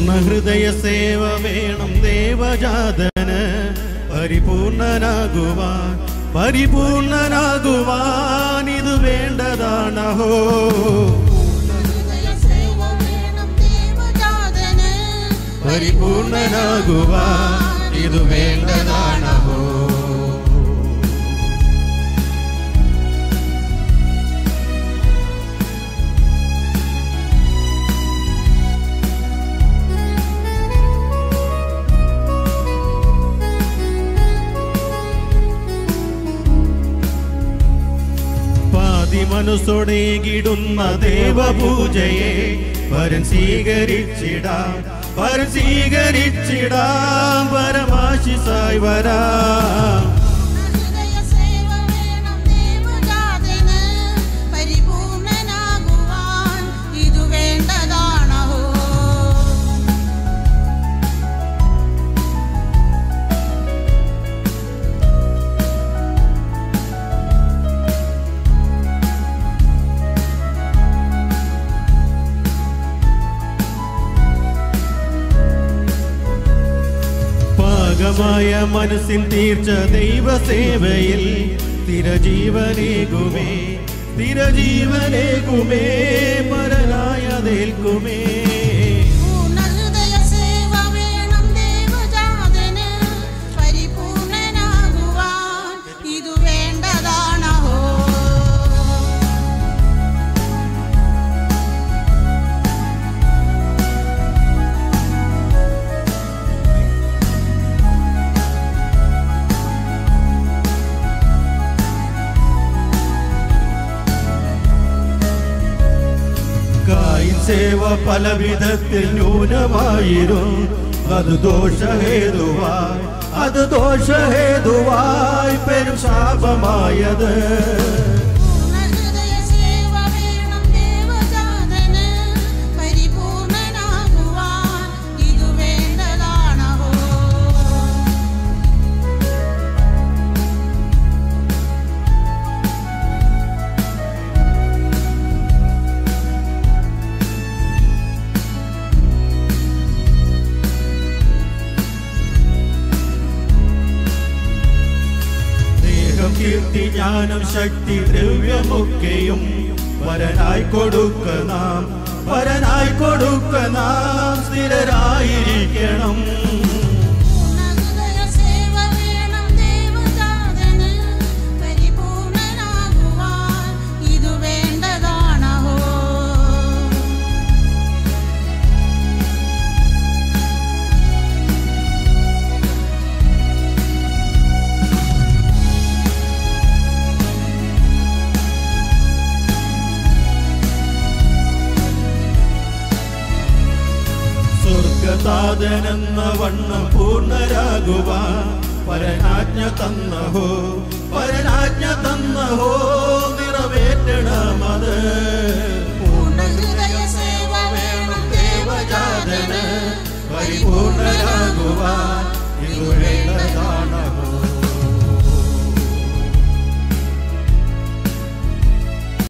പൂർണ്ണ ഹൃദയ സേവ വേണം ദേവജാതന് പരിപൂർണനാകുവാൻ പരിപൂർണനാകുവാൻ ഇത് വേണ്ടതാണഹോ ഹൃദയ സേവ വേണം ദേവജാതന് പരിപൂർണനാകുവാൻ ഇത് വേണ്ടതാണഹോ പാതി മനസ്സോടേകിടുന്ന ദേവപൂജയെ വരൻ സ്വീകരിച്ചിടാം വരൻ സ്വീകരിച്ചിടാം പരമാശിസായി വരാം ഹൃദയ സേവ വേണം ദേവജാതന് പരിപൂർണനാകുവാൻ ഇതു വേണ്ടതാണഹോ പാകമായ മനസ്സിൻ തീർച്ച ദൈവസേവയിൽ സ്ഥിരജീവനേകുമേ സ്ഥിരജീവനേകുമേ പരനായതേൽക്കുമേ പൂർണ്ണ ഹൃദയ സേവ വേണം ദേവജാതന് പരിപൂർണനാകുവാൻ ഇതു വേണ്ടതാണഹോ കായിൻ സേവ പല വിധത്തിൽ ന്യൂനമായിരുന്നു അത് ദോഷഹേതുവായി അത് ദോഷഹേതുവായി പെരും ശാപമായത് പൂർണ്ണ ഹൃദയ സേവ വേണം ദേവജാതന് പരിപൂർണനാകുവാൻ ഇതു വേണ്ടതാണഹോ ദേഹം കീർത്തി ജ്ഞാനം ശക്തി ദ്രവ്യമൊക്കെയും വരനായി കൊടുക്ക നാം വരനായി കൊടുക്ക നാം സ്ഥിരരായിരിക്കണം പൂർണ്ണ ഹൃദയ സേവ വേണം ദേവജാതന് പരിപൂർണനാകുവാൻ ഇതു വേണ്ടതാണഹോ സ്വർഗതാതനെന്ന വണ്ണം പൂർണ്ണരാകുവാൻ പരനാജ്ഞ തന്നഹോ പരനാജ്ഞ തന്നഹോ നിറവേറ്റണമത് പൂർണ്ണ ഹൃദയ സേവ വേണം ദേവജാതന് പരിപൂർണരാകുവാൻ